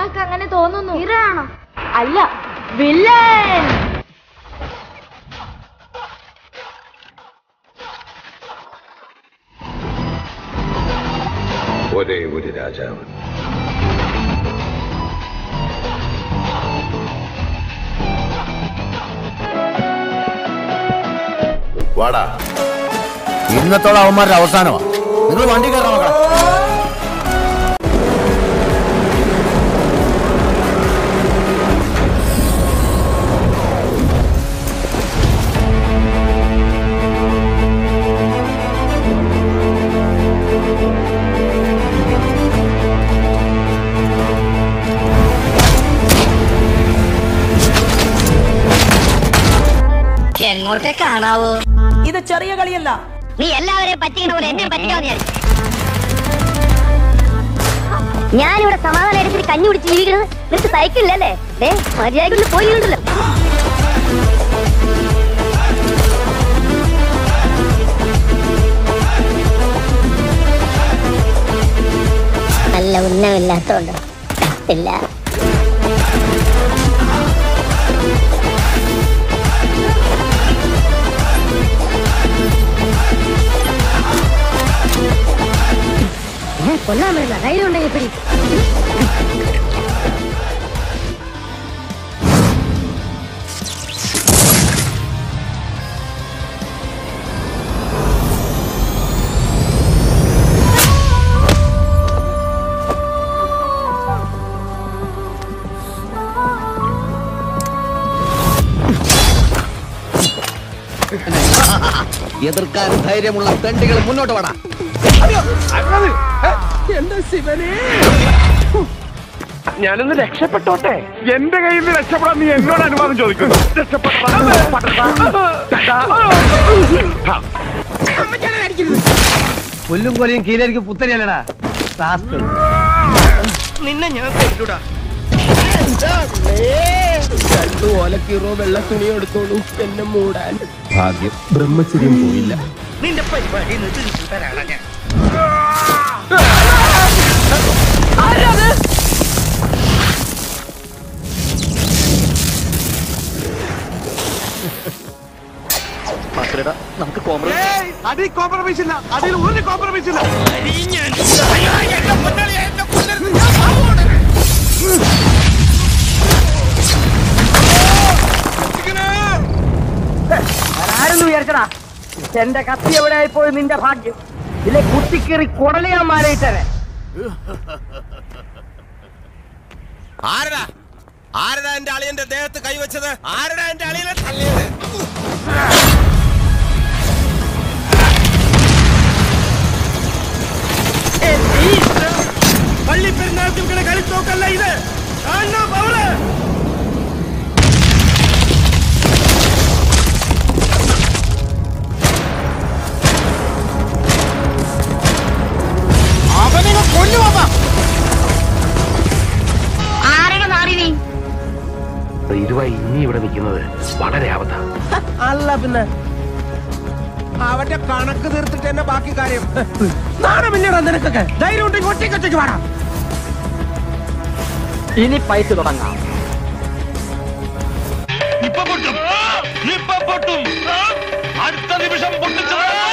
ഞങ്ങൾക്ക് അങ്ങനെ തോന്നുന്നു ഹീറോ അല്ല വില്ലൻ ഒരേ ഒരു രാജാവ് വാടാ ഇന്നത്തോളം അവന്മാരുടെ അവസാനമാ നിങ്ങൾ വണ്ടി കയറണം മക്കളെ എങ്ങോട്ടേ കാണാവോ ഇത് ചെറിയ കളിയല്ല നീ എല്ലാവരെയും പറ്റിക്കണ പോലെ എന്നെ പറ്റിക്കാന്ന് വിചാരിച്ചു ഞാനിവിടെ സമാധാനം എടുത്തിട്ട് കഞ്ഞി കുടിച്ച് ജീവിക്കുന്നത് നിനക്ക് സൈക്കിളില്ലല്ലേ ദേ മര്യാദകളിൽ പോയി ഉണ്ടല്ലോ നല്ല ഉന്നമില്ലാത്തോണ്ട് ഇല്ല കൊല്ലാൻ പറ്റില്ല ധൈര്യം ഉണ്ടെങ്കിൽ പിടി എതിർക്കാൻ ധൈര്യമുള്ള തെണ്ടികൾ മുന്നോട്ട് വേണം എന്റെ ശിവനെ ഞാനൊന്ന് രക്ഷപ്പെട്ടോട്ടെ എന്റെ കയ്യിൽ നിന്ന് രക്ഷപ്പെടാൻ നീ എന്നോട് അനുവാദം ചോദിക്കുന്നു പുല്ലും കൊലയും കീഴരിക്ക് പുത്തരിയല്ലടാ നിന്നെ ഞാൻ കൊല്ലൂടാ രണ്ടു ഓലക്കീറോ വെള്ള തുണി എടുത്തോളൂ എന്നെ മൂടാൻ ഭാഗ്യം ബ്രഹ്മചര്യം പോയില്ല നിന്റെ പരിപാടി ഒന്ന് തിരിച്ചു തരാണ് ഞാൻ അടി കോംപ്രമൈസ് ഇല്ല അതിൽ ഒരു കോംപ്രമൈസ് ഇല്ല ആരെന്ന് വിചാരിച്ചടാ എന്റെ കത്തി എവിടെ ആയിപ്പോയി നിന്റെ ഭാഗ്യം ഇതിലെ കുത്തിക്കേറി കുടലിയാൻ മാറിയിട്ടേ ആരടാ ആരടാ എന്റെ അളിയന്റെ ദേഹത്ത് കൈവച്ചത് ആരടാ എന്റെ അളിയനെ തള്ളിയത് പള്ളി പെരുന്നാൾ കളിത്തോക്കല്ല ഇത് കാണണോ പവള് ആരുടെ നാടി നീ ഇരുവായി ഇനി ഇവിടെ നിൽക്കുന്നത് വളരെ ആപത്ത അല്ല പിന്നെ അവന്റെ കണക്ക് തീർത്തിട്ട് എന്നെ ബാക്കി കാര്യം നാണമില്ലടാ നിനക്കൊക്കെ ധൈര്യം ഉണ്ടെങ്കിൽ ഒറ്റയ്ക്കൊറ്റയ്ക്ക് വേണം ഇനി പൈസ തുടങ്ങാം ഇപ്പൊ പൊട്ടും ഇപ്പൊ പൊട്ടും അടുത്ത നിമിഷം പൊട്ടിച്ചത്